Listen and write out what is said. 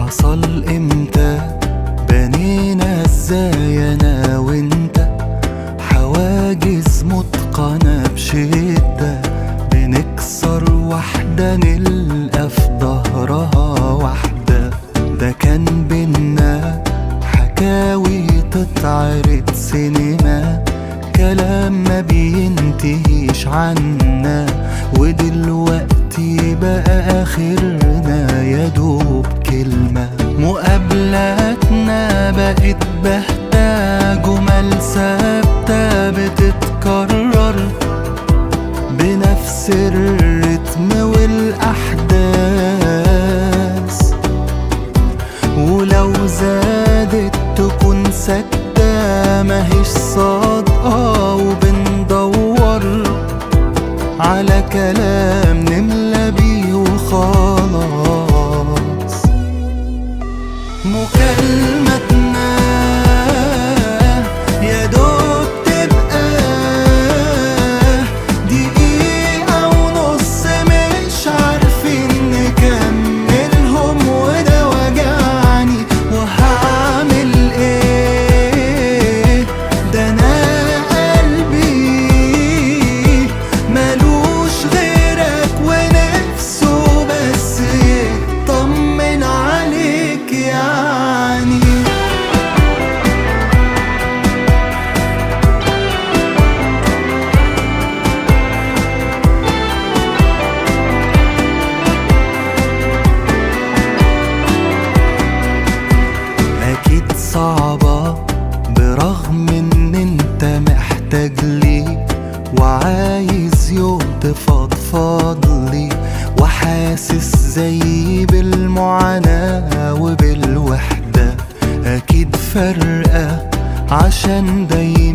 حصل امتى بنينا ازاي انا وانت حواجز متقنة بشدة بنكسر واحدة نلقى في ظهرها واحدة ده كان بينا حكاوي تتعرض سينما كلام ما بينتهيش عنا ودلوقتي بقى اخرنا يا دوب كلمة مقابلاتنا بقت بهتة جمل ثابتة بتتكرر بنفس الرتم والأحداث ولو زادت تكون سكتة ماهيش صادقة وبندور على كلام نملى بيه وخلاص مكالمتنا يا دوب تبقى دقيقة ونص مش عارفين نكملهم وده وجعني وهعمل ايه ده انا قلبي ملوش غيرك ونفسه بس يطمن عليك يعني أكيد صعبة برغم إن أنت محتاج لي وعايز يوم تفضفض لي وحاسس زي بالمعاناة وبالوحدة أكيد فرقة عشان دايما